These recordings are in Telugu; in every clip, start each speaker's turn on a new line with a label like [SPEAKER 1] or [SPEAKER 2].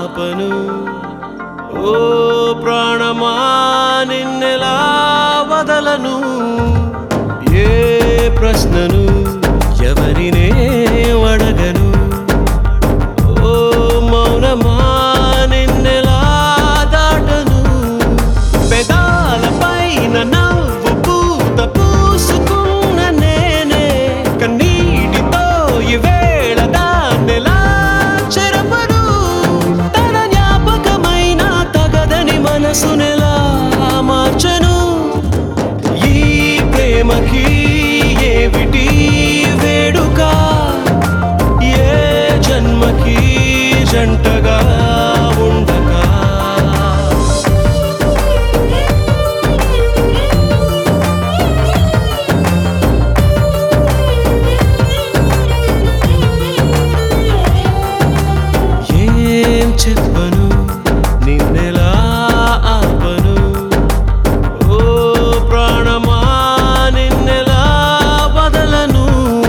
[SPEAKER 1] ఆపను ఓ ప్రాణమా నిన్నెలా వదలను ఏ ప్రశ్నను ఎవరినే అడగను ఓ మౌనమా నిన్నెలా దాటను పెదాలపైన నవ్వు పూత పూసుకున్న నేనే కన్నీటితో ఈవేళ దాన్నెలా చెరపను తన జ్ఞాపకమైన తగదని మనసునెలా మార్చను ఈ ప్రేమకి ఏమిటి వేడుక ఏ జన్మకి జంటగా ఉండగా ఏం చెప్పను నిన్నెలా ఆపను ఓ ప్రాణమా నిన్నెలా వదలను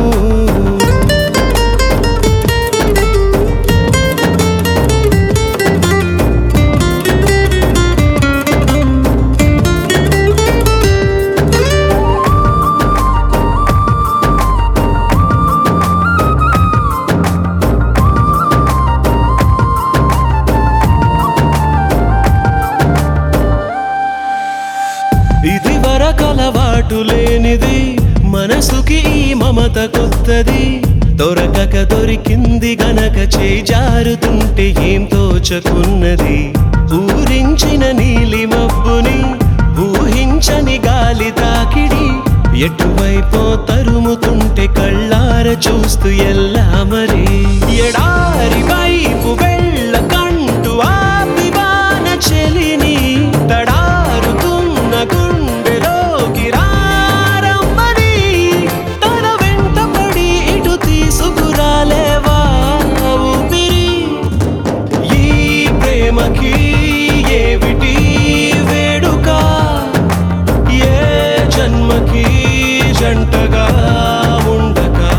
[SPEAKER 1] ఇది వరకలవాటు లేనిది మనసుకి ఈ మమత కొత్తది దొరకక దొరికింది గనక చేయి జారుతుంటే ఏం తోచకున్నది ఊరించిన నీలి మబ్బుని ఊహించని గాలి తాకిడి ఎటువైపో తరుముతుంటే కళ్ళార చూస్తూ ఎల్లా మరి ఎడారి వైపు వెళ్ళకంటూ ఆపివాన చెలిని తడారుతున్న గుండెలోకి రారమ్మని తన వెంట పడి ఇటు తీసుకురాలేవా ఊపిరి ఈ ప్రేమకి ఏమిటి వేడుక ఏ జన్మకి జంటగా ఉండగా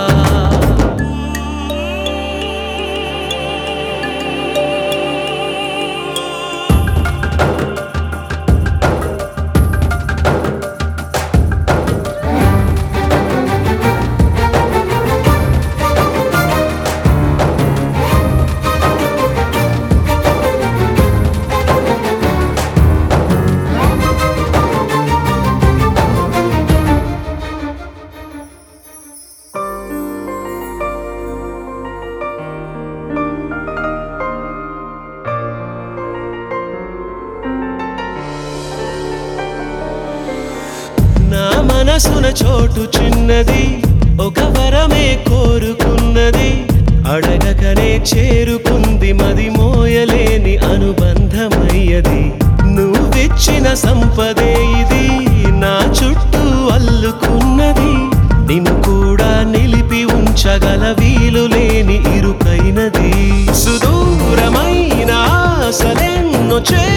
[SPEAKER 1] నా మనసున చోటు చిన్నది ఒక వరమే కోరుకున్నది అడగకనే చేరుకుంది మది మోయలేని అనుబంధమయ్యది నువ్విచ్చిన సంపదే ఇది నా చుట్టూ అల్లుకున్నది నిన్ను కూడా నిలిపి ఉంచగల వీలు లేని ఇరుకైనది సుదూరమైన ఆశలెన్నో చే